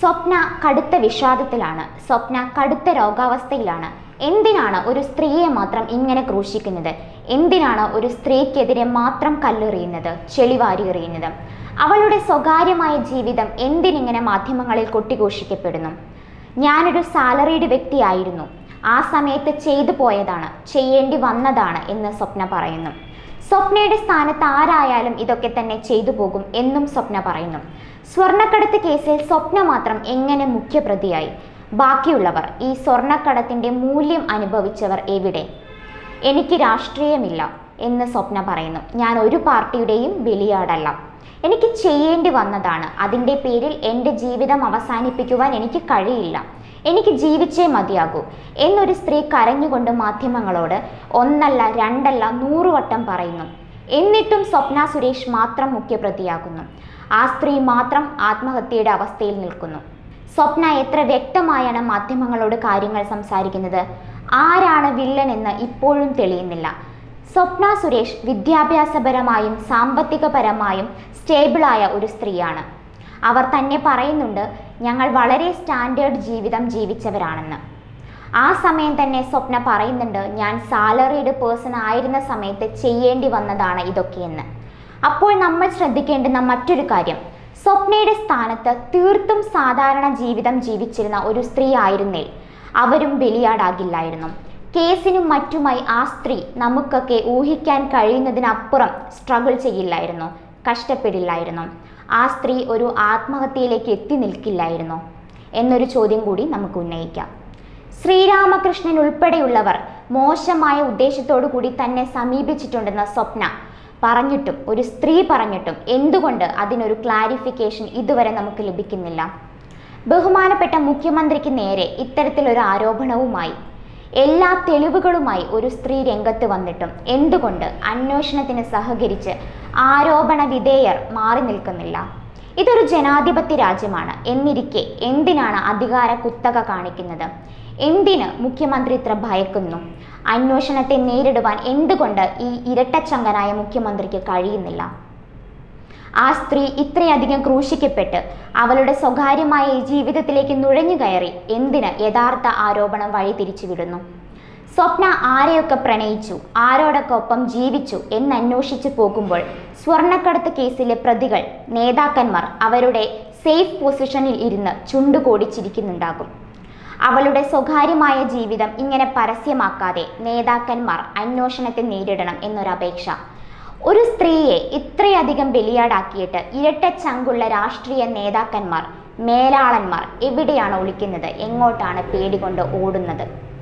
സ്വപ്ന കടുത്ത വിഷാദത്തിലാണ് സ്വപ്ന കടുത്ത രോഗാവസ്ഥയിലാണ് എന്തിനാണ് ഒരു സ്ത്രീയെ മാത്രം ഇങ്ങനെ ക്രൂശിക്കുന്നത് എന്തിനാണ് ഒരു സ്ത്രീക്കെതിരെ മാത്രം കല്ലെറിയുന്നത് ചെളിവാരി എറിയുന്നത് അവളുടെ സ്വകാര്യമായ ജീവിതം എന്തിനിങ്ങനെ മാധ്യമങ്ങളിൽ കൊട്ടിഘോഷിക്കപ്പെടുന്നു ഞാനൊരു സാലറീഡ് വ്യക്തിയായിരുന്നു ആ സമയത്ത് ചെയ്തു പോയതാണ് ചെയ്യേണ്ടി വന്നതാണ് എന്ന് സ്വപ്ന പറയുന്നു സ്വപ്നയുടെ സ്ഥാനത്ത് ആരായാലും ഇതൊക്കെ തന്നെ ചെയ്തു പോകും എന്നും സ്വപ്ന പറയുന്നു സ്വർണ്ണക്കടത്ത് കേസിൽ സ്വപ്ന മാത്രം എങ്ങനെ മുഖ്യപ്രതിയായി ബാക്കിയുള്ളവർ ഈ സ്വർണ്ണക്കടത്തിന്റെ മൂല്യം അനുഭവിച്ചവർ എവിടെ എനിക്ക് രാഷ്ട്രീയമില്ല എന്ന് സ്വപ്ന പറയുന്നു ഞാൻ ഒരു പാർട്ടിയുടെയും ബലിയാടല്ല എനിക്ക് ചെയ്യേണ്ടി വന്നതാണ് അതിൻ്റെ പേരിൽ എൻ്റെ ജീവിതം അവസാനിപ്പിക്കുവാൻ എനിക്ക് കഴിയില്ല എനിക്ക് ജീവിച്ചേ മതിയാകൂ എന്നൊരു സ്ത്രീ കരഞ്ഞുകൊണ്ട് മാധ്യമങ്ങളോട് ഒന്നല്ല രണ്ടല്ല നൂറുവട്ടം പറയുന്നു എന്നിട്ടും സ്വപ്ന സുരേഷ് മാത്രം മുഖ്യപ്രതിയാകുന്നു ആ സ്ത്രീ മാത്രം ആത്മഹത്യയുടെ അവസ്ഥയിൽ നിൽക്കുന്നു സ്വപ്ന എത്ര വ്യക്തമായാണ് മാധ്യമങ്ങളോട് കാര്യങ്ങൾ സംസാരിക്കുന്നത് ആരാണ് വില്ലൻ എന്ന് ഇപ്പോഴും തെളിയുന്നില്ല സ്വപ്ന സുരേഷ് വിദ്യാഭ്യാസപരമായും സാമ്പത്തികപരമായും സ്റ്റേബിളായ ഒരു സ്ത്രീയാണ് അവർ തന്നെ പറയുന്നുണ്ട് ഞങ്ങൾ വളരെ സ്റ്റാൻഡേർഡ് ജീവിതം ജീവിച്ചവരാണെന്ന് ആ സമയം തന്നെ സ്വപ്ന പറയുന്നുണ്ട് ഞാൻ സാലറീഡ് പേഴ്സൺ ആയിരുന്ന സമയത്ത് ചെയ്യേണ്ടി വന്നതാണ് ഇതൊക്കെയെന്ന് അപ്പോൾ നമ്മൾ ശ്രദ്ധിക്കേണ്ടുന്ന മറ്റൊരു കാര്യം സ്വപ്നയുടെ സ്ഥാനത്ത് തീർത്തും സാധാരണ ജീവിതം ജീവിച്ചിരുന്ന ഒരു സ്ത്രീ ആയിരുന്നേ അവരും ബലിയാടാകില്ലായിരുന്നു കേസിനും മറ്റുമായി ആ സ്ത്രീ നമുക്കൊക്കെ ഊഹിക്കാൻ കഴിയുന്നതിനപ്പുറം സ്ട്രഗിൾ ചെയ്യില്ലായിരുന്നു കഷ്ടപ്പെടില്ലായിരുന്നു ആ സ്ത്രീ ഒരു ആത്മഹത്യയിലേക്ക് എത്തി നിൽക്കില്ലായിരുന്നു എന്നൊരു ചോദ്യം കൂടി നമുക്ക് ഉന്നയിക്കാം ശ്രീരാമകൃഷ്ണൻ ഉൾപ്പെടെയുള്ളവർ മോശമായ ഉദ്ദേശത്തോടു കൂടി തന്നെ സമീപിച്ചിട്ടുണ്ടെന്ന സ്വപ്ന പറഞ്ഞിട്ടും ഒരു സ്ത്രീ പറഞ്ഞിട്ടും എന്തുകൊണ്ട് അതിനൊരു ക്ലാരിഫിക്കേഷൻ ഇതുവരെ നമുക്ക് ലഭിക്കുന്നില്ല ബഹുമാനപ്പെട്ട മുഖ്യമന്ത്രിക്ക് നേരെ ഇത്തരത്തിലൊരു ആരോപണവുമായി എല്ലാ തെളിവുകളുമായി ഒരു സ്ത്രീ രംഗത്ത് വന്നിട്ടും എന്തുകൊണ്ട് അന്വേഷണത്തിന് സഹകരിച്ച് ആരോപണ വിധേയർ മാറി നിൽക്കുന്നില്ല ഇതൊരു ജനാധിപത്യ രാജ്യമാണ് എന്നിരിക്കെ എന്തിനാണ് അധികാര കുത്തക കാണിക്കുന്നത് എന്തിന് മുഖ്യമന്ത്രി ഇത്ര ഭയക്കുന്നു അന്വേഷണത്തെ നേരിടുവാൻ എന്തുകൊണ്ട് ഈ ഇരട്ടച്ചങ്കനായ മുഖ്യമന്ത്രിക്ക് കഴിയുന്നില്ല ആ സ്ത്രീ ഇത്രയധികം ക്രൂശിക്കപ്പെട്ട് അവളുടെ സ്വകാര്യമായ ഈ ജീവിതത്തിലേക്ക് നുഴഞ്ഞു കയറി എന്തിന് യഥാർത്ഥ ആരോപണം വഴി തിരിച്ചുവിടുന്നു സ്വപ്ന ആരെയൊക്കെ പ്രണയിച്ചു ആരോടൊക്കെ ഒപ്പം ജീവിച്ചു എന്നന്വേഷിച്ചു പോകുമ്പോൾ സ്വർണ്ണക്കടത്ത് കേസിലെ പ്രതികൾ നേതാക്കന്മാർ അവരുടെ സേഫ് പൊസിഷനിൽ ഇരുന്ന് ചുണ്ടുകോടിച്ചിരിക്കുന്നുണ്ടാകും അവളുടെ സ്വകാര്യമായ ജീവിതം ഇങ്ങനെ പരസ്യമാക്കാതെ നേതാക്കന്മാർ അന്വേഷണത്തെ നേരിടണം എന്നൊരപേക്ഷ ഒരു സ്ത്രീയെ ഇത്രയധികം ബലിയാടാക്കിയിട്ട് ഇരട്ട ചങ്കുള്ള രാഷ്ട്രീയ നേതാക്കന്മാർ മേലാളന്മാർ എവിടെയാണ് ഒളിക്കുന്നത് എങ്ങോട്ടാണ് പേടികൊണ്ട് ഓടുന്നത്